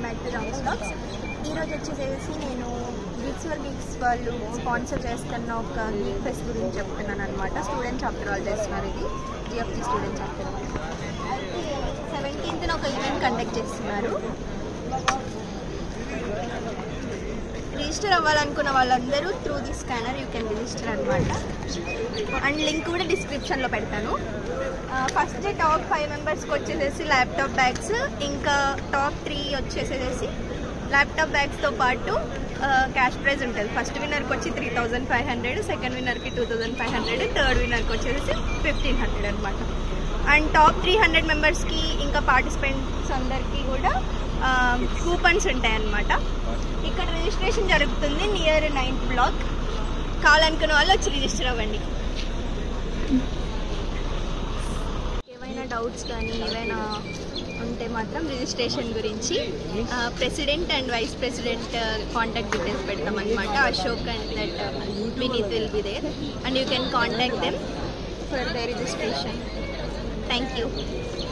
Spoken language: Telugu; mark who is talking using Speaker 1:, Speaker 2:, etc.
Speaker 1: బ్యాక్ టు రామ్స్ బ్లాగ్స్ ఈరోజు వచ్చేసేసి నేను గిగ్స్ ఫర్ గిగ్స్ వాళ్ళు స్పాన్సర్ చేస్తున్న ఒక గిగ్ ఫెస్ట్ గురించి చెప్తున్నాను అనమాట స్టూడెంట్ చాప్టర్ వాళ్ళు చేస్తున్నారు ఇది జిఎఫ్జి స్టూడెంట్ చాప్టర్ సెవెంటీన్త్న ఒక ఈవెంట్ కండక్ట్ చేస్తున్నారు రిజిస్టర్ అవ్వాలనుకున్న వాళ్ళందరూ through the scanner you can register అనమాట అండ్ లింక్ కూడా డిస్క్రిప్షన్లో పెడతాను ఫస్ట్ టాప్ ఫైవ్ మెంబర్స్కి వచ్చేసేసి ల్యాప్టాప్ బ్యాగ్స్ ఇంకా టాప్ త్రీ వచ్చేసేసి ల్యాప్టాప్ బ్యాగ్స్తో పాటు క్యాష్ ప్రైజ్ ఉంటుంది ఫస్ట్ విన్నర్కి వచ్చి three thousand five hundred second విన్నర్కి two thousand five hundred third విన్నర్కి వచ్చేసి ఫిఫ్టీన్ హండ్రెడ్ అనమాట అండ్ టాప్ త్రీ హండ్రెడ్ మెంబర్స్కి ఇంకా పార్టిసిపెంట్స్ అందరికీ కూడా కూపన్స్ ఉంటాయి అన్నమాట ఇక్కడ రిజిస్ట్రేషన్ జరుగుతుంది నియర్ నైన్త్ బ్లాక్ కావాలనుకున్న వాళ్ళు వచ్చి రిజిస్టర్ అవ్వండి ఏవైనా డౌట్స్ కానీ ఏవైనా ఉంటే మాత్రం రిజిస్ట్రేషన్ గురించి president and vice president contact details పెడతాం అనమాట Ashok and that Vineeth will be there and you can contact them for the registration thank you